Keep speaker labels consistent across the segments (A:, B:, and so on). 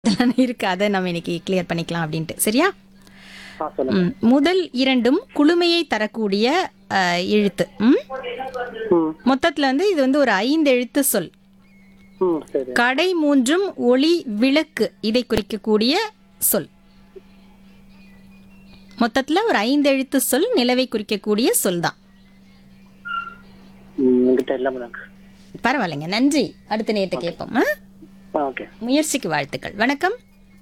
A: இதெல்லாம் இருக்கு அதை நம்ம இன்னைக்கு கிளியர் பண்ணிக்கலாம் அப்படின்ட்டு சரியா
B: ஆ சொல்லுங்க
A: ம், முதல் இரண்டும் குளுமையை தரக்கூடிய அஹ், எழுத்து ம்
B: ம்
A: மொத்தத்துல வந்து இது வந்து ஒரு ஐந்து எழுத்து சொல்
B: ம் சரி
A: கடை மூன்றும் ஒளி விளக்கு இதை குறிக்கக்கூடிய சொல் மொத்தத்துல ஒரு ஐந்து எழுத்து சொல் நிலவை குறிக்கக்கூடிய சொல் தான்
B: ம் என்கிட்ட இல்லை மேடம்
A: பரவாயில்லைங்க நன்றி அடுத்த நேரத்தை கேட்போம் ஆ?
B: ஆ ஓகே
A: முயற்சிக்கு வாழ்த்துக்கள் வணக்கம்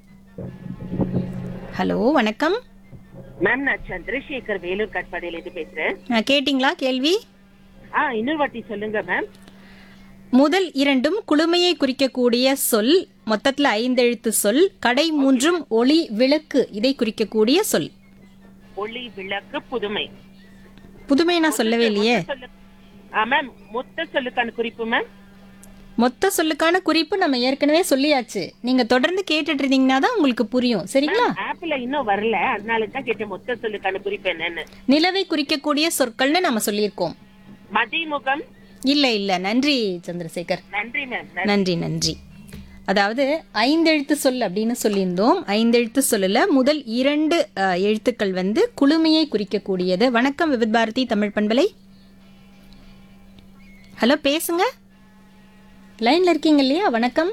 A: ஹலோ வணக்கம்
C: மேம் நான் சந்திரசேகர் வேலூர் கட்பாடியில இருந்து பேசுறேன்
A: ஆ, கேட்டிங்களா கேள்வி
C: ஆ இன்னொரு வாட்டி சொல்லுங்க மேம்
A: முதல் இரண்டும் குளுமையை குறிக்கக்கூடிய சொல் மொத்தத்துல ஐந்து எழுத்து சொல் கடை மூன்றும் ஒளி விளக்கு இதை குறிக்கக்கூடிய சொல்
C: ஒளி விளக்கு புதுமை
A: புதுமை நான் சொல்லவே இல்லையே
C: சொல்லு ஆ மேம் மொத்த சொல்லுக்கான குறிப்பு மேம்
A: மொத்த சொல்லுக்கான குறிப்பு நம்ம ஏற்கனவே சொல்லியாச்சு நீங்க தொடர்ந்து கேட்டுட்டு இருந்தீங்கன்னா தான் உங்களுக்கு புரியும் சரிங்களா
C: ஆப்ல இன்னும் வரல அதனால தான் கேட்டேன் மொத்த சொல்லுக்கான குறிப்பு என்னன்னு
A: நிலவை குறிக்கக்கூடிய சொற்கள்னு நம்ம சொல்லியிருக்கோம்
C: மதிமுகம்
A: இல்ல இல்ல நன்றி சந்திரசேகர்
C: நன்றி மேம்
A: நன்றி நன்றி அதாவது ஐந்தெழுத்து சொல் அப்படின்னு சொல்லியிருந்தோம் ஐந்தெழுத்து சொல்லல முதல் இரண்டு அஹ், எழுத்துக்கள் வந்து குளுமையை குறிக்கக்கூடியது வணக்கம் விவித் பாரதி தமிழ் பண்பலை ஹலோ பேசுங்க லைன்ல இருக்கீங்க இல்லையா வணக்கம்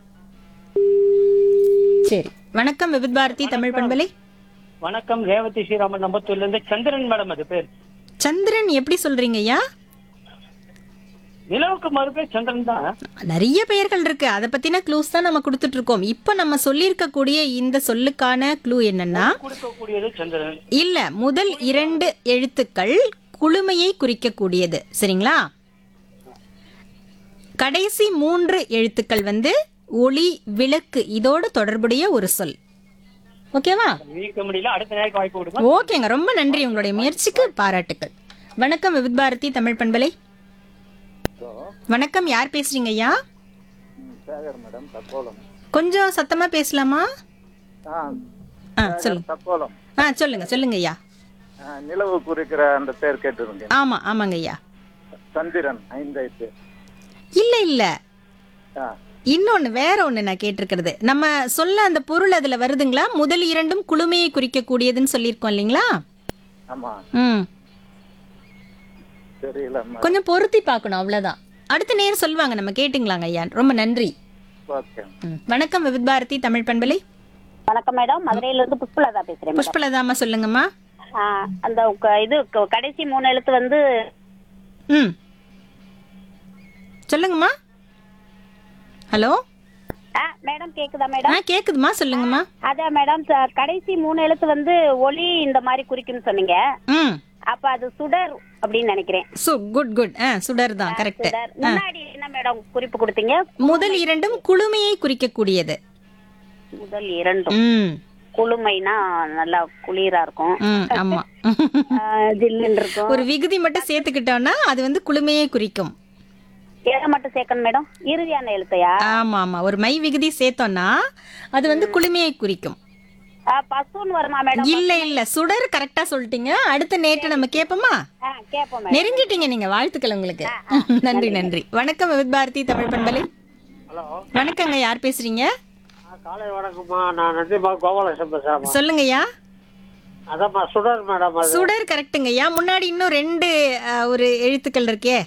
A: சரி வணக்கம் விவித் பாரதி தமிழ் பண்பலை
B: வணக்கம் ரேவதி ஸ்ரீராமன் நம்பத்தூர்ல இருந்து சந்திரன் மேடம் அது பேர்
A: சந்திரன் எப்படி சொல்றீங்க ஐயா
B: நிலவுக்கு மறுபேர் சந்திரன் தான்
A: நிறைய பெயர்கள் இருக்கு அதை பத்தின க்ளூஸ் தான் நம்ம கொடுத்துட்டு இருக்கோம் இப்போ நம்ம சொல்லியிருக்கக்கூடிய இந்த சொல்லுக்கான க்ளூ என்னன்னா
B: கொடுக்கக்கூடியது சந்திரன்
A: இல்ல முதல் இரண்டு எழுத்துக்கள் குளுமையை குறிக்கக்கூடியது சரிங்களா கடைசி மூன்று எழுத்துக்கள் வந்து ஒளி விளக்கு இதோடு தொடர்புடைய ஒரு சொல் ஓகேவா
B: வீக்க முடியல அடுத்த நேரம் வாய்ப்பு கொடுங்க
A: ஓகேங்க ரொம்ப நன்றி உங்களுடைய முயற்சிக்கு பாராட்டுக்கள் வணக்கம் விவித் பாரதி தமிழ் பண்பலை வணக்கம் யார் பேசுறீங்க ஐயா
D: சேகர் மேடம் தக்கோலம்
A: கொஞ்சம் சத்தமா பேசலாமா
D: ஆ
A: ஆ சொல்லுங்க
D: தக்கோலம்
A: ஆ சொல்லுங்க சொல்லுங்க ஐயா
D: ஆ, நிலவு குறிக்கிற அந்த பேர் கேட்டிருந்தேன்
A: ஆமா ஆமாங்க ஐயா
D: சந்திரன் ஐந்தாயிரத்து
A: இல்ல இல்ல
D: ஆ
A: இன்னொன்னு வேற ஒண்ணு நான் கேட்டிருக்கிறது நம்ம சொல்ல அந்த பொருள் அதுல வருதுங்களா முதல் இரண்டும் குளுமையை குறிக்கக்கூடியதுன்னு சொல்லியிருக்கோம் இல்லைங்களா
D: ஆமா
A: ம்
D: தெரியல மேடம்.
A: கொஞ்சம் பொருத்தி பார்க்கணும் அவ்வளவுதான் அடுத்த நேரம் சொல்லுவாங்க நம்ம கேட்டுங்களாங்க ஐயா ரொம்ப நன்றி
D: ஓகே
A: ம். வணக்கம் விவித் பாரதி தமிழ் பண்பலை
E: வணக்கம் மேடம் மதுரையில இருந்து புஷ்பலதா பேசுறேன் மேடம்
A: புஷ்பலதாமா சொல்லுங்கம்மா
E: ஆ, அந்த க- இது க- கடைசி மூணு எழுத்து வந்து
A: ம் சொல்லுங்கம்மா ஹலோ
E: ஆ, மேடம் கேக்குதா
A: ஆ
E: மேடம்
A: கேக்குதுமா சொல்லுங்கம்மா
E: அதான் மேடம் ச- கடைசி மூணு எழுத்து வந்து ஒளி இந்த மாதிரி குறிக்கும்னு சொன்னீங்க
A: ம்
E: அப்ப அது சுடர் அப்படின்னு நினைக்கிறேன்
A: சு குட் குட் ஆ சுடர் தான் கரெக்ட்
E: சுடர் முன்னாடி என்ன மேடம் குறிப்பு கொடுத்தீங்க
A: முதல் இரண்டும் குளுமையை குறிக்கக்கூடியது
E: முதல் இரண்டும்
A: ம்
E: குளுமைனா நல்லா குளிரா இருக்கும்
A: ம் ஆமா
E: ஆ, ஜில்லுன்னு இருக்கும்
A: ஒரு விகுதி மட்டும் சேர்த்துக்கிட்டோம்னா அது வந்து குளுமையை குறிக்கும்
E: எதை மட்டும் சேர்க்கணும் மேடம் இறுதியான எழுத்தையா
A: ஆமா ஆமா ஒரு மை விகுதி சேர்த்தோம்னா அது வந்து குளுமையை குறிக்கும்
E: ஆ, பசுன்னு வருமா மேடம்
A: இல்ல இல்ல சுடர் கரெக்டா சொல்லிட்டீங்க அடுத்த நேற்று நம்ம கேட்போமா
E: ஆ, கேட்போம் மேடம்
A: நெருங்கிட்டீங்க நீங்க வாழ்த்துக்கள் உங்களுக்கு நன்றி நன்றி வணக்கம் விவித் பாரதி தமிழ் பண்பலை
B: ஹலோ
A: வணக்கங்க யார் பேசுறீங்க
B: காலை வணக்கம்மா நான் நன்றிமா கோபாலகிருஷ்ணன் பேசுறேன்
A: சொல்லுங்கய்யா
B: அதாம்மா சுடர் மேடம் அது
A: சுடர் கரெக்ட்டுங்கய்யா முன்னாடி இன்னும் ரெண்டு அஹ், ஒரு எழுத்துக்கள் இருக்கே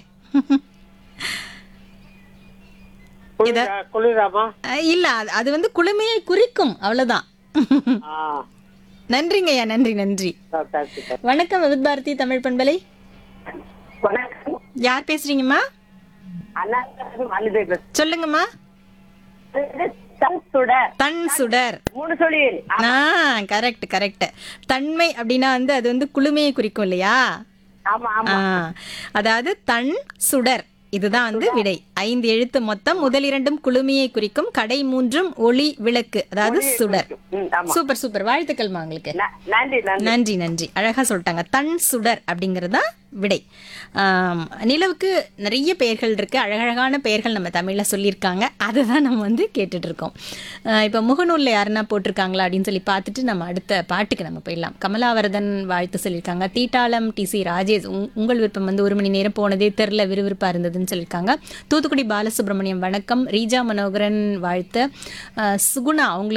B: குளிரா குளிராமா
A: அஹ், இல்ல அது- அது வந்து குளுமையை குறிக்கும் அவ்வளவுதான்
B: ஆ
A: நன்றிங்கய்யா நன்றி நன்றி
B: தேங்க்யூ சார்
A: வணக்கம் விவித் பாரதி தமிழ் பண்பலை
E: வணக்கம்
A: யார் பேசுறீங்கம்மா
E: அண்ணா மல்லிகை பேசுறேன்.
A: சொல்லுங்கம்மா
E: இது தன் சுடர்
A: தன் சுடர்
E: மூணு சொல்லி
A: ஆ கரெக்ட் கரெக்ட் தன்மை அப்படின்னா வந்து அது வந்து குளுமையை குறிக்கும் இல்லையா
E: ஆமா
A: ஆ, அதாவது தன் சுடர் இதுதான் வந்து விடை ஐந்து எழுத்து மொத்தம் முதல் இரண்டும் குளுமையை குறிக்கும் கடை மூன்றும் ஒளி விளக்கு அதாவது சுடர்
E: ம், ஆமா
A: சூப்பர் சூப்பர் வாழ்த்துக்கள்மா உங்களுக்கு
E: ந- நன்றி நன்றி
A: நன்றி நன்றி அழகா சொல்லிட்டாங்க தன் சுடர் அப்படிங்கிறது தான் விடை ஆம், நிலவுக்கு நிறைய பெயர்கள் இருக்கு அழகழகான பெயர்கள் நம்ம தமிழ்ல சொல்லியிருக்காங்க அதை தான் நம்ம வந்து கேட்டுட்டு இருக்கோம் ஆஹ் இப்போ முகநூல்ல யாருன்னா போட்டிருக்காங்களா அப்படின்னு சொல்லி பார்த்துட்டு நம்ம அடுத்த பாட்டுக்கு நம்ம போயிடலாம் கமலாவரதன் வாழ்த்து சொல்லியிருக்காங்க தீட்டாளம் டி சி ராஜேஷ் உங்- உங்கள் விருப்பம் வந்து ஒரு மணி நேரம் போனதே தெரில விறுவிறுப்பா இருந்ததுன்னு சொல்லியிருக்காங்க தூத்துக்குடி பாலசுப்ரமணியம் வணக்கம் ரீஜா மனோகரன் வாழ்த்து ஆஹ் சுகுணா அவங்களுக்கு